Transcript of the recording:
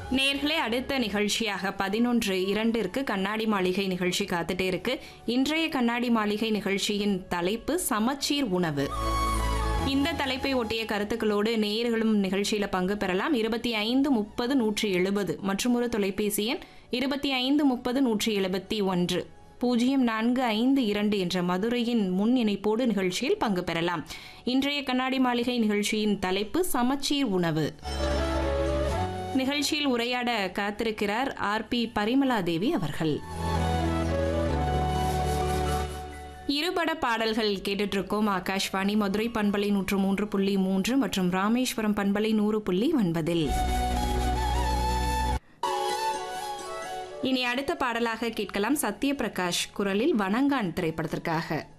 நேர்களே அடுத்த நிகழ்ச்சியாக பதினொன்று இரண்டிற்கு கண்ணாடி மாளிகை நிகழ்ச்சி காத்துட்டே இருக்கு இன்றைய கண்ணாடி மாளிகை நிகழ்ச்சியின் தலைப்பு சமச்சீர் உணவு இந்த தலைப்பை ஒட்டிய கருத்துக்களோடு நேயர்களும் நிகழ்ச்சியில பங்கு பெறலாம் இருபத்தி ஐந்து முப்பது நூற்றி எழுபது மற்றும் ஒரு தொலைபேசி எண் இருபத்தி ஐந்து முப்பது நூற்றி எழுபத்தி ஒன்று பூஜ்ஜியம் நான்கு ஐந்து இரண்டு என்ற மதுரையின் முன் இணைப்போடு நிகழ்ச்சியில் பங்கு பெறலாம் இன்றைய கண்ணாடி மாளிகை நிகழ்ச்சியின் தலைப்பு சமச்சீர் உணவு நிகழ்ச்சியில் உரையாட காத்திருக்கிறார் ஆர் பி பரிமலா தேவி அவர்கள் இருபட பாடல்கள் கேட்டுட்டு இருக்கோம் ஆகாஷ்வாணி மதுரை பண்பலை நூற்று மூன்று புள்ளி மூன்று மற்றும் ராமேஸ்வரம் பண்பலை நூறு புள்ளி ஒன்பதில் இனி அடுத்த பாடலாக கேட்கலாம் சத்யபிரகாஷ் குரலில் வனங்கான் திரைப்படத்திற்காக